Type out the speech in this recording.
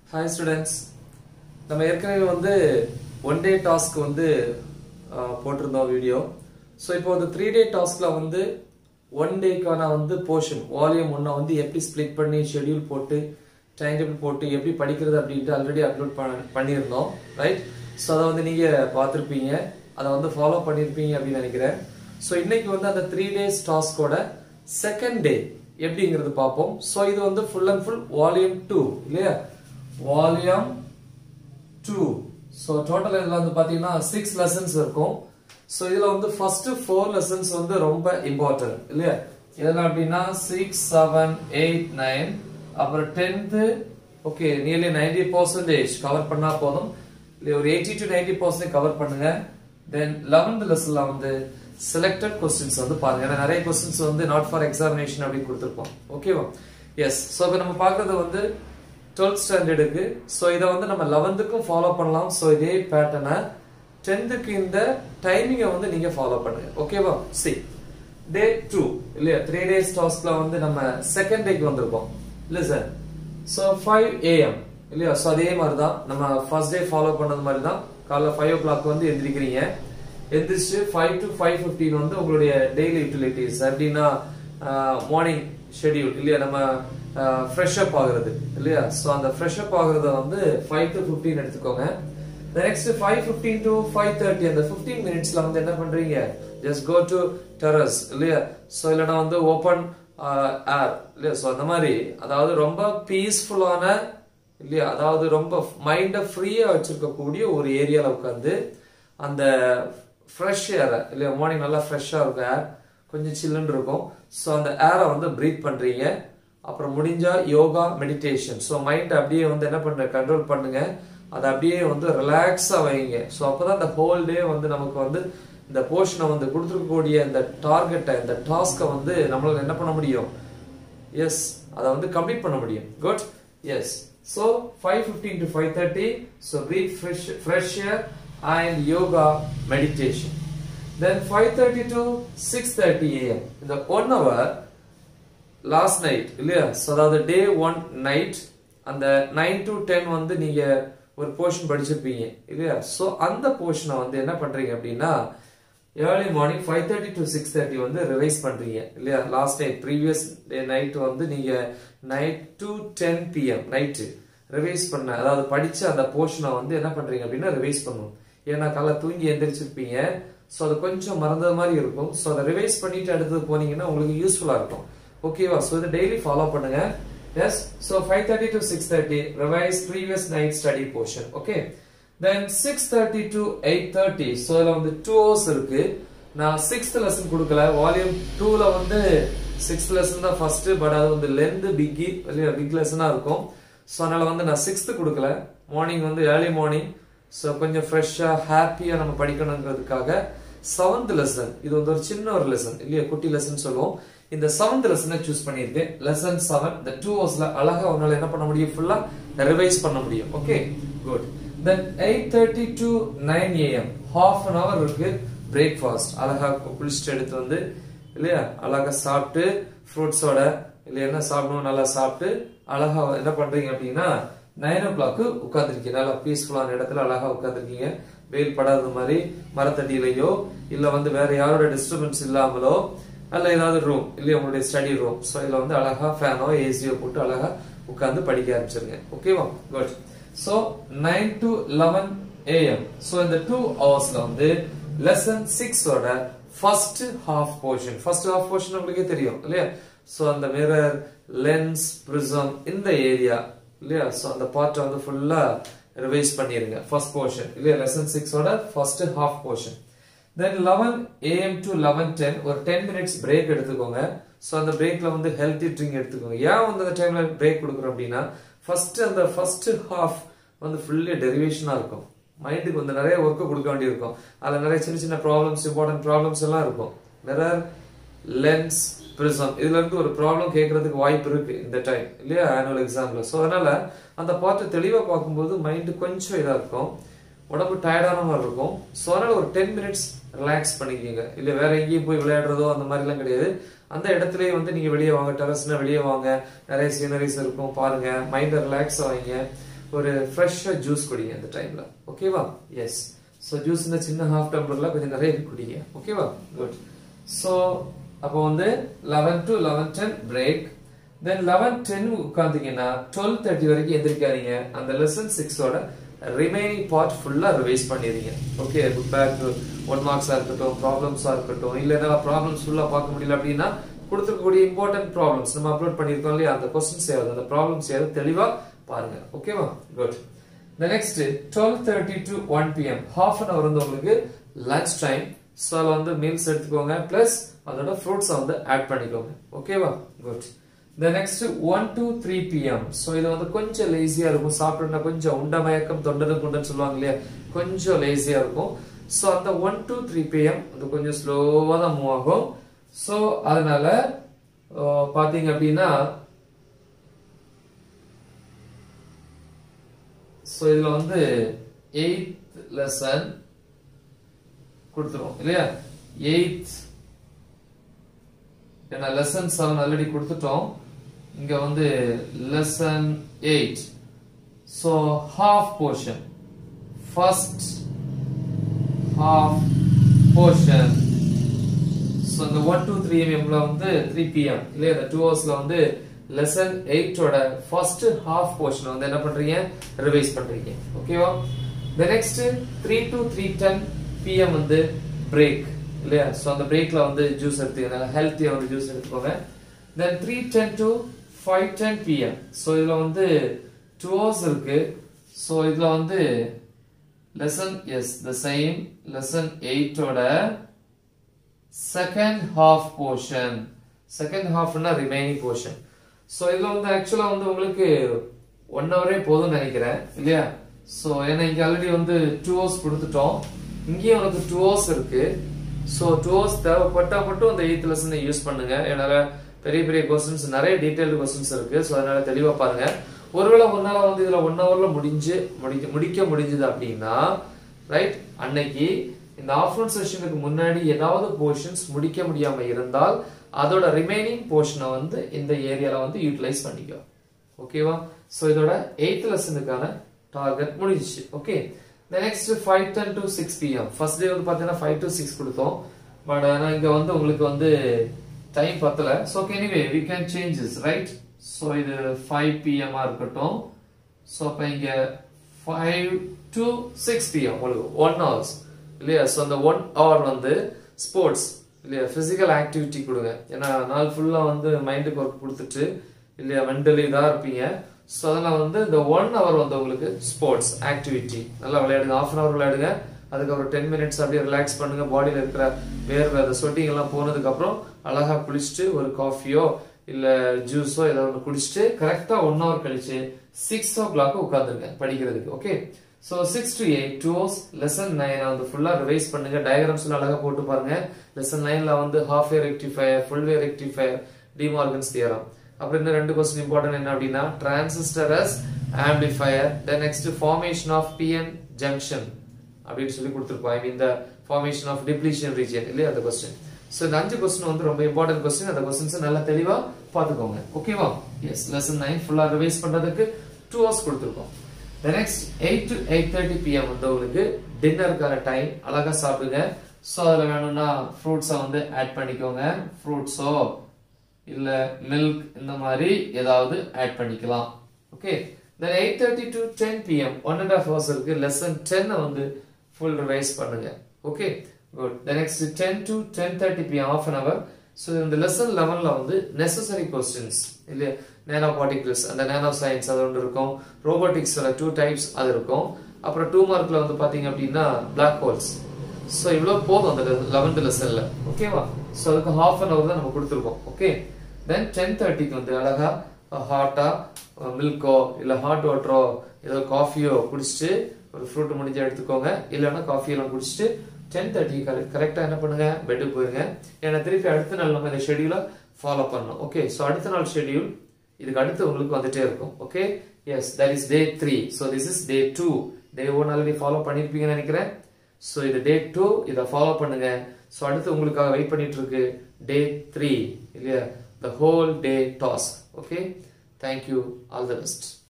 hi students நம்ம ஏற்கனவே வந்து ஒன் டே டாஸ்க் வந்து அஹ், போட்டிருந்தோம் வீடியோ ஸோ இப்போ அந்த த்ரீ டே டாஸ்க்ல வந்து ஒன் டேக்கான வந்து போர்ஷன் வால்யூம் ஒன்றை வந்து எப்படி ஸ்ப்ளிட் பண்ணி ஷெட்யூல் போட்டு டைம் டேபிள் போட்டு எப்படி படிக்கிறது அப்படின்ட்டு ஆல்ரெடி அப்லோட் பண்ணியிருந்தோம் ரைட் ஸோ அதை வந்து நீங்கள் பார்த்துருப்பீங்க அதை வந்து ஃபாலோ பண்ணியிருப்பீங்க அப்படின்னு நினைக்கிறேன் ஸோ இன்னைக்கு வந்து அந்த த்ரீ டேஸ் டாஸ்கோட செகண்ட் டே எப்படிங்கிறது பார்ப்போம் ஸோ இது வந்து full and full volume two இல்லையா வால்யூம் டூ ஸோ டோட்டல் இதில் வந்து பார்த்தீங்கன்னா சிக்ஸ் லெசன்ஸ் இருக்கும் ஸோ இதில் வந்து ஃபர்ஸ்ட் ஃபோர் லெசன்ஸ் வந்து ரொம்ப இம்பார்ட்டன்ட் இல்லையா இதெல்லாம் அப்படின்னா சிக்ஸ் செவன் எயிட் நைன் அப்புறம் tenth okay nearly ninety percentage cover பண்ணா போதும் இல்லையா ஒரு eighty to ninety percentage cover பண்ணுங்க தென் லெவன்த் லெசன்ல வந்து செலக்டட் கொஸ்டின்ஸ் வந்து பாருங்க ஏன்னா நிறைய கொஸ்டின்ஸ் வந்து நாட் ஃபார் எக்ஸாமினேஷன் அப்படின்னு கொடுத்துருப்போம் ஓகேவா எஸ் ஸோ இப்போ நம்ம பார்க்கறது வந்து டுவெல்த் ஸ்டாண்டர்டுக்கு ஸோ இதை வந்து நம்ம லெவன்த்துக்கும் ஃபாலோ பண்ணலாம் ஸோ இதே பேட்டர்னை டென்த்துக்கு இந்த டைமிங்கை வந்து நீங்க ஃபாலோ பண்ணுங்க ஓகேவா சி டே டூ இல்லையா த்ரீ டேஸ் டாஸ்க்ல வந்து நம்ம செகண்ட் டேக்கு வந்திருக்கோம் இல்ல சார் ஸோ ஃபைவ் ஏஎம் இல்லையா ஸோ அதே மாதிரி தான் நம்ம ஃபர்ஸ்ட் டே ஃபாலோ பண்ணது மாதிரி தான் காலைல ஃபைவ் ஓ கிளாக் வந்து எந்திரிக்கிறீங்க எந்திரிச்சு ஃபைவ் டு ஃபைவ் ஃபிஃப்டீன் வந்து உங்களுடைய டெய்லி யூட்டிலிட்டிஸ் அப்படின்னா மார்னிங் ஷெட்யூல் இல்லையா நம்ம ஃப்ரெஷ் அப் ஆகுறது இல்லையா ஸோ அந்த ஃப்ரெஷ் அப் ஆகுறத வந்து ஃபைவ் டு ஃபிஃப்டீன் எடுத்துக்கோங்க next five fifteen to five thirty அந்த ஃபிஃப்டீன் மினிட்ஸ்ல வந்து என்ன பண்றீங்க ஜஸ்ட் கோ டு டெரஸ் இல்லையா ஸோ இல்லைன்னா வந்து ஓப்பன் ஏர் இல்லையா ஸோ அந்த மாதிரி அதாவது ரொம்ப பீஸ்ஃபுல்லான இல்லையா அதாவது ரொம்ப மைண்டை ஃப்ரீயா வச்சிருக்கக்கூடிய ஒரு ஏரியால உட்காந்து அந்த ஃப்ரெஷ் ஏரை இல்லையா மார்னிங் நல்லா ஃப்ரெஷ்ஷாக இருக்கும் ஏர் கொஞ்சம் சில்லுன்னு இருக்கும் ஸோ அந்த ஏரை வந்து ப்ரீத் பண்றீங்க அப்புறம் முடிஞ்சா யோகா மெடிடேஷன் ஸோ மைண்ட் அப்படியே வந்து என்ன பண்ண கண்ட்ரோல் பண்ணுங்க அதை அப்படியே வந்து ரிலாக்ஸா வைங்க ஸோ அப்பதான் இந்த ஹோல் டே வந்து நமக்கு வந்து இந்த போர்ஷனை வந்து கொடுத்துருக்கக்கூடிய இந்த டார்கெட்டை இந்த டாஸ்க்கை வந்து நம்மளால என்ன பண்ண முடியும் எஸ் அதை வந்து கம்ப்ளீட் பண்ண முடியும் good yes so five fifteen to five thirty so breathe fresh fresh air and yoga meditation then five thirty to six thirty AM இந்த ஒன் ஹவர் லாஸ்ட் நைட் இல்லையா ஸோ அதாவது டே ஒன் நைட் அந்த nine to ten வந்து நீங்க ஒரு portion படிச்சிருப்பீங்க இல்லையா so அந்த போர்ஷனை வந்து என்ன பண்றீங்க அப்படின்னா early morning five thirty to six thirty வந்து ரிவைஸ் பண்றீங்க இல்லையா last night previous day night வந்து நீங்க night to ten PM night revise பண்ண அதாவது படிச்ச அந்த போர்ஷனை வந்து என்ன பண்றீங்க அப்படின்னா ரிவைஸ் பண்ணணும் ஏன்னா காலை தூங்கி எந்திரிச்சிருப்பீங்க ஸோ அது கொஞ்சம் மறந்தது மாதிரி இருக்கும் ஸோ அதை ரிவைஸ் பண்ணிட்டு அடுத்தது போனீங்கன்னா உங்களுக்கு யூஸ்ஃபுல்லா இருக்கும் ஓகேவா ஸோ இதை டெய்லி ஃபாலோ பண்ணுங்க yes so five thirty to six thirty revise previous night study portion okay then six thirty to eight thirty so இதில் வந்து டூ ஹவர்ஸ் இருக்கு நான் சிக்ஸ்த் லெசன் கொடுக்கல வால்யூம் டூல வந்து சிக்ஸ்த் லெசன் தான் ஃபர்ஸ்ட் பட் அது வந்து லென்த் பிக்கி இல்லையா பிக் லெசனாக இருக்கும் ஸோ அதனால வந்து நான் சிக்ஸ்த்து கொடுக்கல மார்னிங் வந்து ஏர்லி மார்னிங் ஸோ கொஞ்சம் ஃப்ரெஷ்ஷாக ஹாப்பியாக நம்ம படிக்கணுங்கிறதுக்காக செவன்த் லெசன் இது வந்து ஒரு சின்ன ஒரு லெசன் இல்லையா குட்டி லெசன் சொல்லுவோம் இந்த செவன்த் லெசனை சூஸ் பண்ணியிருக்கேன் லெசன் செவன் இந்த டூ ஹவர்ஸ்ல அழகா உன்னால என்ன பண்ண முடியும் ஃபுல்லா ரிவைஸ் பண்ண முடியும் okay good then eight thirty to nine AM half an hour இருக்கு பிரேக்ஃபாஸ்ட் அழகா குளிச்சுட்டு எடுத்து வந்து இல்லையா அழகா சாப்பிட்டு ஃப்ரூட்ஸோட இல்ல என்ன சாப்பிடணும் நல்லா சாப்பிட்டு அழகா என்ன பண்றீங்க அப்படின்னா நைன் ஓ கிளாக்கு உட்காந்துருக்கீங்க நல்லா பீஸ்ஃபுல்லான இடத்துல அழகா உட்காந்துருக்கீங்க வெயில் படாத மாதிரி மரத்தடியிலையோ இல்ல வந்து வேற யாரோட டிஸ்டர்பன்ஸ் இல்லாமலோ அல்ல ஏதாவது ரூம் இல்லையா உங்களுடைய ஸ்டடி ரூம் ஸோ இதுல வந்து அழகா ஃபேனோ ஏசியோ போட்டு அழகா உட்காந்து படிக்க ஆரம்பிச்சிருங்க ஓகேவா good so nine to eleven AM so இந்த டூ ஹவர்ஸ்ல வந்து லெசன் சிக்ஸோட first half portion first half portion உங்களுக்கே தெரியும் இல்லையா ஸோ அந்த மிரர் லென்ஸ் பிரிசம் இந்த ஏரியா இல்லையா ஸோ அந்த பார்ட்டை வந்து ஃபுல்லா ரிவைஸ் பண்ணிருங்க ஃபர்ஸ்ட் போர்ஷன் இல்லையா லெசன் சிக்ஸோட first half portion then eleven AM to eleven ten ஒரு டென் மினிட்ஸ் பிரேக் எடுத்துக்கோங்க ஸோ அந்த பிரேக்ல வந்து ஹெல்த்தி ட்ரிங்க் எடுத்துக்கோங்க ஏன் வந்து அந்த டைம்ல பிரேக் கொடுக்குறோம் அப்படின்னா ஃபர்ஸ்ட் அந்த ஃபர்ஸ்ட் ஹாஃப் வந்து ஃபுல்லி டெரிவேஷனா இருக்கும் மைண்டுக்கு வந்து நிறைய ஒர்க்கு கொடுக்க வேண்டியிருக்கும் அதில் நிறைய சின்ன சின்ன ப்ராப்ளம்ஸ் இம்பார்ட்டன்ட் ப்ராப்ளம்ஸ் எல்லாம் இருக்கும் மிரர் லென்ஸ் பிரிசம் இதுல இருந்து ஒரு ப்ராப்ளம் கேட்கறதுக்கு வாய்ப்பு இருக்கு இந்த டைம் இல்லையா ஆனுவல் எக்ஸாம்ல ஸோ அதனால அந்த பார்ட்டை தெளிவா பார்க்கும்போது மைண்டு கொஞ்சம் இதா இருக்கும் உடம்பு டயர்டான மாதிரி இருக்கும் ஸோ அதனால ஒரு டென் மினிட்ஸ் ரிலாக்ஸ் பண்ணிக்கிங்க இல்ல வேற எங்கேயும் போய் விளையாடுறதோ அந்த மாதிரிலாம் கிடையாது அந்த இடத்துலயே வந்து நீங்க வெளியே வாங்க டெரஸ்னா வெளியே வாங்க நிறைய சீனரிஸ் இருக்கும் பாருங்க மைண்டை ரிலாக்ஸ் ஆவீங்க ஒரு ஃப்ரெஷ்ஷாக ஜூஸ் குடிங்க அந்த டைம்ல ஓகேவா எஸ் ஸோ ஜூஸ் இந்த சின்ன ஹாஃப் டம்ளர்ல கொஞ்சம் நிறைய குடிங்க ஓகேவா குட் ஸோ அப்போ வந்து eleven to eleven ten break then eleven ten உட்காந்தீங்கன்னா டுவெல் தேர்ட்டி வரைக்கும் எந்திரிக்காதீங்க அந்த லெசன் சிக்ஸோட ரிமைனிங் பார்ட் ஃபுல்லா ரிவைஸ் பண்ணிடுங்க ஓகே பேக் ஒன் மார்க்ஸா இருக்கட்டும் ப்ராப்ளம்ஸா இருக்கட்டும் இல்ல ஏதாவது ப்ராப்ளம்ஸ் ஃபுல்லா பார்க்க முடியல அப்படின்னா கொடுத்துருக்கக்கூடிய இம்பார்ட்டன்ட் ப்ராப்ளம்ஸ் நம்ம அப்லோட் பண்ணியிருக்கோம் இல்லையா அந்த கொஸ்டின்ஸ் ஏதாவது அந்த ப்ராப்ளம்ஸ் ஏதாவது தெளிவா பாருங்க ஓகேவா good the next 12:30 to 1 pm half an hour வந்து உங்களுக்கு லஞ்ச் டைம் ஸோ அதில் வந்து மீல்ஸ் எடுத்துக்கோங்க ப்ளஸ் அதோட ஃப்ரூட்ஸை வந்து ஆட் பண்ணிக்கோங்க ஓகேவா good the next 1 to 3 pm so இது வந்து கொஞ்சம் லேசியா இருக்கும் சாப்பிட்டோம்னா கொஞ்சம் உண்ட மயக்கம் தொண்டது குண்டன்னு சொல்லுவாங்க இல்லையா கொஞ்சம் லேசியா இருக்கும் ஸோ அந்த ஒன் டு த்ரீ பிஎம் அது கொஞ்சம் ஸ்லோவாக தான் மூவ் ஆகும் ஸோ அதனால அஹ், பாத்தீங்க அப்படின்னா ஸோ இதுல வந்து எயித் லெசன் கொடுத்துருவோம் இல்லையா எயித் ஏன்னா லெசன் செவன் ஆல்ரெடி கொடுத்துட்டோம் இங்க வந்து lesson eight so half portion first half portion so இந்த ஒன் டூ த்ரீ எம்எம்ல வந்து த்ரீ பிஎம் இல்லையா இந்த டூ ஹவர்ஸ்ல வந்து லெசன் எயிட்டோட ஃபர்ஸ்ட் ஹாஃப் போர்ஷன் வந்து என்ன பண்றீங்க ரிவைஸ் பண்றீங்க ஓகேவா the next three to three ten PM வந்து பிரேக் இல்லையா ஸோ அந்த பிரேக்ல வந்து ஜூஸ் எடுத்துக்கோங்க ஹெல்த்தியா வந்து ஜூஸ் எடுத்துக்கோங்க then three ten to five ten PM so இதுல வந்து டூ ஹவர்ஸ் இருக்கு ஸோ இதுல வந்து lesson yes the same lesson எயிட்டோட செகண்ட் ஹாஃப் போர்ஷன் செகண்ட் ஹாஃப்னா ரிமைனிங் போர்ஷன் ஸோ இதுல வந்து ஆக்சுவலா வந்து உங்களுக்கு ஒன் ஹவரே போதும்னு நினைக்கிறேன் இல்லையா ஸோ ஏன்னா இங்க ஆல்ரெடி வந்து டூ ஹவர்ஸ் கொடுத்துட்டோம் இங்கேயும் உனக்கு டூ ஹவர்ஸ் இருக்கு ஸோ டூ ஹவர்ஸ் தேவைப்பட்டா மட்டும் அந்த எயித் லெசனை யூஸ் பண்ணுங்க என்னால பெரிய பெரிய கொஸ்டின்ஸ் நிறைய டீடைல்டு கொஸ்டின்ஸ் இருக்கு ஸோ அதனால தெளிவா பாருங்க ஒருவேளை ஒன்னால வந்து இதுல ஒன் ஹவர்ல முடிஞ்சு முடிக்க முடிக்க முடிஞ்சது அப்படின்னா ரைட் அன்னைக்கு இந்த ஆஃப்டர்நூன் செஷனுக்கு முன்னாடி ஏதாவது போர்ஷன்ஸ் முடிக்க முடியாம இருந்தால் அதோட ரிமைனிங் போர்ஷனை வந்து இந்த ஏரியால வந்து யூட்டிலைஸ் பண்ணிக்கோ ஓகேவா சோ இதோட எயித் லெசனுக்கான டார்கெட் முடிஞ்சிச்சு okay next five ten to six PM first day வந்து பாத்தீங்கன்னா ஃபைவ் டு சிக்ஸ் கொடுத்தோம் பட் ஆனா இங்க வந்து உங்களுக்கு வந்து டைம் பத்தல so anyway we can changes right so இது ஃபைவ் பிஎம்மா இருக்கட்டும் ஸோ அப்போ இங்க ஃபைவ் டு சிக்ஸ் பிஎம் உங்களுக்கு ஒன் ஹவர்ஸ் இல்லையா ஸோ அந்த ஒன் ஹவர் வந்து ஸ்போர்ட்ஸ் இல்லையா பிசிக்கல் ஆக்டிவிட்டி கொடுங்க ஏன்னா நாள் ஃபுல்லா வந்து மைண்டுக்கு ஒர்க் கொடுத்துட்டு இல்லையா மென்டலி இதாக இருப்பீங்க ஸோ அதெல்லாம் வந்து இந்த ஒன் ஹவர் வந்து உங்களுக்கு ஸ்போர்ட்ஸ் ஆக்டிவிட்டி நல்லா விளையாடுங்க ஆஃப் அன் ஹவர் விளையாடுங்க அதுக்கப்புறம் டென் மினிட்ஸ் அப்படியே ரிலாக்ஸ் பண்ணுங்க பாடியில் இருக்கிற வேர்வை அந்த ஸ்வெட்டிங் எல்லாம் போனதுக்கு அப்புறம் அழகா குளிச்சுட்டு ஒரு காஃபியோ இல்ல ஜூஸோ ஏதோ ஒன்று குடிச்சிட்டு கரெக்டா ஒன் ஹவர் கழிச்சு சிக்ஸ் ஓ கிளாக் உட்காந்துருங்க படிக்கிறதுக்கு okay so six to eight two hours lesson நைனை வந்து ஃபுல்லா ரிவைஸ் பண்ணுங்க டயக்ராம்ஸ்ல அழகா போட்டு பாருங்க லெசன் நைன்ல வந்து half wave rectifier full wave rectifier De Morgan's theorem அப்புறம் இன்னும் ரெண்டு கொஸ்டின் இம்பார்ட்டன்ட் என்ன அப்படின்னா transistor as amplifier then next formation of PN junction அப்படின்னு சொல்லி கொடுத்துருப்போம் I mean the formation of depletion region இல்லையா அந்த கொஸ்டின் ஸோ இந்த அஞ்சு கொஸ்டின் வந்து ரொம்ப இம்பார்ட்டன்ட் கொஸ்டின் அந்த கொஸ்டின்ஸ் நல்லா தெளிவா பார்த்துக்கோங்க ஓகேவா எஸ் லெசன் நைன் ஃபுல்லா ரிவைஸ் பண்றதுக்கு டூ ஹவர்ஸ் கொடுத்துருக்கோம் the next eight to eight thirty PM வந்து உங்களுக்கு டின்னருக்கான டைம் அழகா சாப்பிடுங்க ஸோ அதில் வேணும்னா ஃப்ரூட்ஸை வந்து ஆட் பண்ணிக்கோங்க ஃப்ரூட்ஸோ இல்ல மில்க் இந்த மாதிரி ஏதாவது ஆட் பண்ணிக்கலாம் okay then eight thirty to ten PM one and half hours இருக்கு லெசன் டென்னை வந்து ஃபுல் ரிவைஸ் பண்ணுங்க okay good the next ten to ten thirty PM half an hour so இந்த லெசன் லெவனில் வந்து நெசசரி கொஸ்டின்ஸ் இல்லையா nano particles அந்த nano science அது ஒன்று இருக்கும் ரோபோட்டிக்ஸோட டூ டைப்ஸ் அது இருக்கும் அப்புறம் டூ மார்க்ல வந்து பார்த்தீங்க அப்படின்னா பிளாக் ஹோல்ஸ் ஸோ இவ்வளோ போதும் அந்த லெவன்த் லெசன்ல ஓகேவா ஸோ அதுக்கு ஹாஃப் அன் ஹவர் தான் நம்ம கொடுத்துருக்கோம் ஓகே தென் டென் தேர்ட்டிக்கு வந்து அழகா ஹாட்டா மில்கோ இல்லை ஹாட் வாட்டரோ ஏதோ காஃபியோ குடிச்சிட்டு ஒரு ஃப்ரூட் முடிஞ்சா எடுத்துக்கோங்க இல்லைன்னா காஃபி எல்லாம் குடிச்சிட்டு டென் தேர்ட்டி கரெக்டாக என்ன பண்ணுங்க பெட்டுக்கு போயிருங்க ஏன்னா திருப்பி அடுத்த நாள் நம்ம இந்த ஷெடியூலை ஃபாலோ பண்ணணும் ஓகே ஸோ அடுத்த நாள் ஷெடியூல் இதுக்கு அடுத்து உங்களுக்கு வந்துட்டே இருக்கும் okay yes that is day three so this is day two day one already follow பண்ணியிருப்பீங்கன்னு நினைக்கிறேன் ஸோ இது டே டூ இதை ஃபாலோ பண்ணுங்க ஸோ அடுத்து உங்களுக்காக வெயிட் பண்ணிட்டு இருக்கு டே த்ரீ இல்லையா the whole day task okay thank you all the best